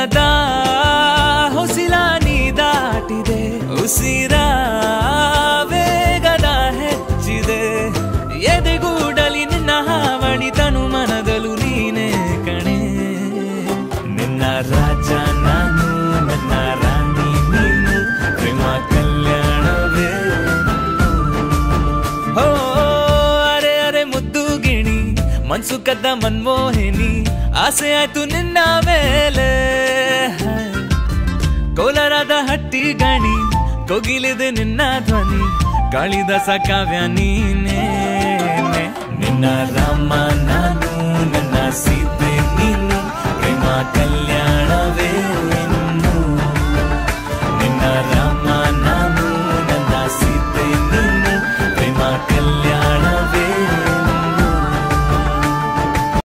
ಮನದ ಹೊಸಿಲ ನೀ ದಾಟಿದೆ ಉಸಿರ ವೇಗದ ಹೆಚ್ಚಿದೆ ಎದೆಗೂಡಲಿ ನಿನ್ನ ಹಾವಳಿ ತನು ಮನದಲು ನೀನೇ ಕಣೆ ನಿನ್ನ ರಾಜ ನಾನು ನನ್ನ ರಾಣಿ ನೀನು ಪ್ರೇಮ ಕಲ್ಯಾಣವೇ ಹೋ ಅರೆ ಅರೆ ಮುದ್ದು ಗಿಣಿ ಮನ್ಸು ಕದ್ದ ಮನ್ಮೋಹಿನಿ ಆಸೆ ಆಯ್ತು ನಿನ್ನ ಮೇಲೆ ಕೋಲಾರದ ಹಟ್ಟಿ ಗಣಿ ಕೋಗಿಲಿದೆ ನಿನ್ನ ಧ್ವನಿ ಕಾಳಿದಾಸ ಕಾವ್ಯ ನೀನೇ ನಿನ್ನ ರಾಮ ನಾನು ನನ್ನ ಸೀತೆ